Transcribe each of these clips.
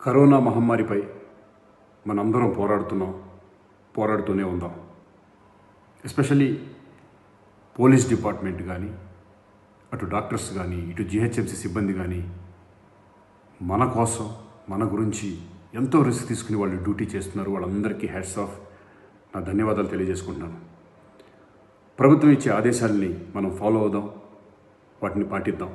corona మహమ్మారిపై మనందరం పోరాడుతున్నాం పోరాడుతూనే ఉందాం ఎస్పెషల్లీ పోలీస్ డిపార్ట్మెంట్ కానీ అటు డాక్టర్స్ కానీ ఇటు జిహెచ్ఎంసీ సిబ్బంది కానీ మన కోసం మన గురించి ఎంతో రిస్క్ తీసుకుని వాళ్ళు డ్యూటీ చేస్తున్నారు వాళ్ళందరికీ హ్యాట్స్ ఆఫ్ నా ధన్యవాదాలు తెలియజేసుకుంటున్నాను ప్రభుత్వం ఇచ్చే ఆదేశాలని మనం ఫాలో అవుదాం వాటిని పాటిద్దాం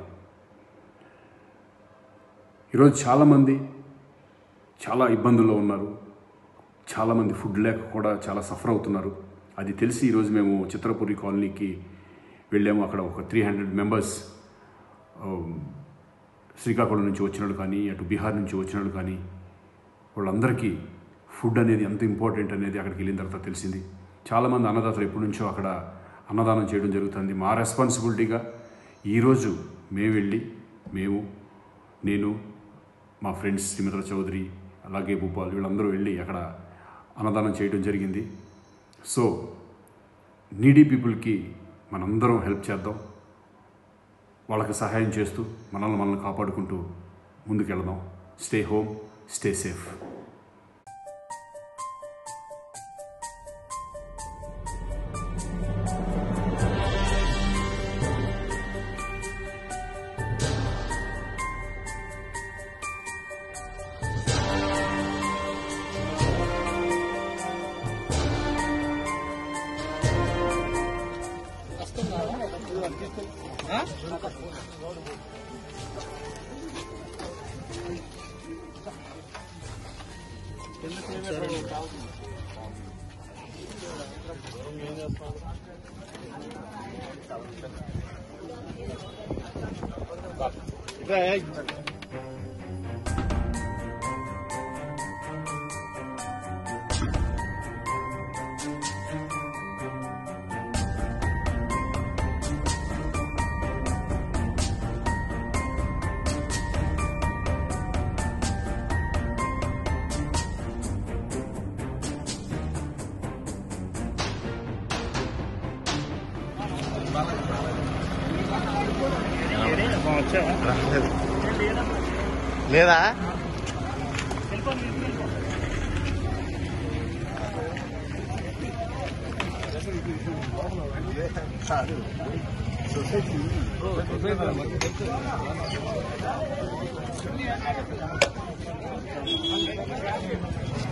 ఈరోజు చాలామంది చాలా ఇబ్బందుల్లో ఉన్నారు చాలామంది ఫుడ్ లేక కూడా చాలా సఫర్ అవుతున్నారు అది తెలిసి ఈరోజు మేము చిత్రపురి కాలనీకి వెళ్ళాము అక్కడ ఒక త్రీ హండ్రెడ్ మెంబర్స్ శ్రీకాకుళం నుంచి వచ్చిన వాళ్ళు కానీ అటు బీహార్ నుంచి వచ్చిన వాళ్ళు కానీ వాళ్ళందరికీ ఫుడ్ అనేది ఎంత ఇంపార్టెంట్ అనేది అక్కడికి వెళ్ళిన తర్వాత తెలిసింది చాలామంది అన్నదాతలు ఎప్పటి నుంచో అక్కడ అన్నదానం చేయడం జరుగుతుంది మా రెస్పాన్సిబిలిటీగా ఈరోజు మేము వెళ్ళి మేము నేను మా ఫ్రెండ్స్ సిమిత్ర చౌదరి అలాగే భూపాల్ వీళ్ళందరూ వెళ్ళి అక్కడ అన్నదానం చేయడం జరిగింది సో నీడీ పీపుల్కి మనందరం హెల్ప్ చేద్దాం వాళ్ళకి సహాయం చేస్తూ మనల్ని మనల్ని కాపాడుకుంటూ ముందుకెళ్దాం స్టే హోమ్ స్టే సేఫ్ లేదా Thank